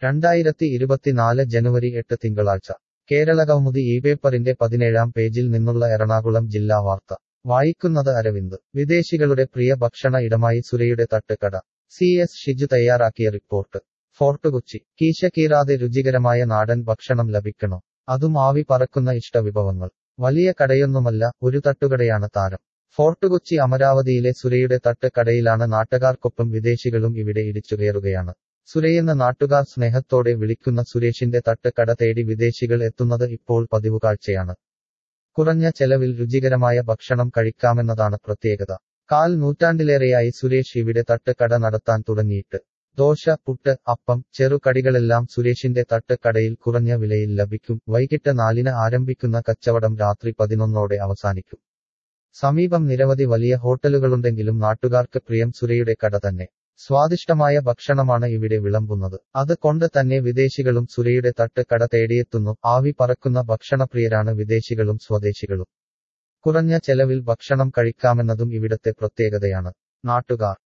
രണ്ടായിരത്തി ഇരുപത്തിനാല് ജനുവരി എട്ട് തിങ്കളാഴ്ച കേരളകൗമുദി ഈ പേപ്പറിന്റെ പതിനേഴാം പേജിൽ നിന്നുള്ള എറണാകുളം ജില്ലാ വാർത്ത വായിക്കുന്നത് അരവിന്ദ് വിദേശികളുടെ പ്രിയ ഭക്ഷണ ഇടമായി സുരയുടെ തട്ടുകട സി എസ് ഷിജു തയ്യാറാക്കിയ റിപ്പോർട്ട് ഫോർട്ട് കൊച്ചി കീശ കീറാതെ രുചികരമായ നാടൻ ഭക്ഷണം ലഭിക്കണോ അതും ആവി പറക്കുന്ന ഇഷ്ടവിഭവങ്ങൾ വലിയ കടയൊന്നുമല്ല ഒരു തട്ടുകടയാണ് താരം ഫോർട്ട് കൊച്ചി അമരാവതിയിലെ സുരയുടെ തട്ട് കടയിലാണ് നാട്ടുകാർക്കൊപ്പം വിദേശികളും ഇവിടെ ഇടിച്ചുകയറുകയാണ് സുരയെന്ന് നാട്ടുകാർ സ്നേഹത്തോടെ വിളിക്കുന്ന സുരേഷിന്റെ തട്ട് കട തേടി വിദേശികൾ എത്തുന്നത് ഇപ്പോൾ പതിവ് കാഴ്ചയാണ് കുറഞ്ഞ ചെലവിൽ രുചികരമായ ഭക്ഷണം കഴിക്കാമെന്നതാണ് പ്രത്യേകത കാൽ നൂറ്റാണ്ടിലേറെയായി സുരേഷ് ഇവിടെ തട്ട് കട നടത്താൻ തുടങ്ങിയിട്ട് ദോശ പുട്ട് അപ്പം ചെറുകടികളെല്ലാം സുരേഷിന്റെ തട്ട് കടയിൽ കുറഞ്ഞ വിലയിൽ ലഭിക്കും വൈകിട്ട് നാലിന് ആരംഭിക്കുന്ന കച്ചവടം രാത്രി പതിനൊന്നോടെ അവസാനിക്കും സമീപം നിരവധി വലിയ ഹോട്ടലുകളുണ്ടെങ്കിലും നാട്ടുകാർക്ക് പ്രിയം സുരയുടെ കട തന്നെ സ്വാദിഷ്ടമായ ഭക്ഷണമാണ് ഇവിടെ വിളമ്പുന്നത് അത് കൊണ്ട് തന്നെ വിദേശികളും സുരയുടെ തട്ട് കട തേടിയെത്തുന്നു ആവി പറക്കുന്ന ഭക്ഷണപ്രിയരാണ് വിദേശികളും സ്വദേശികളും കുറഞ്ഞ ചെലവിൽ ഭക്ഷണം കഴിക്കാമെന്നതും ഇവിടത്തെ പ്രത്യേകതയാണ് നാട്ടുകാർ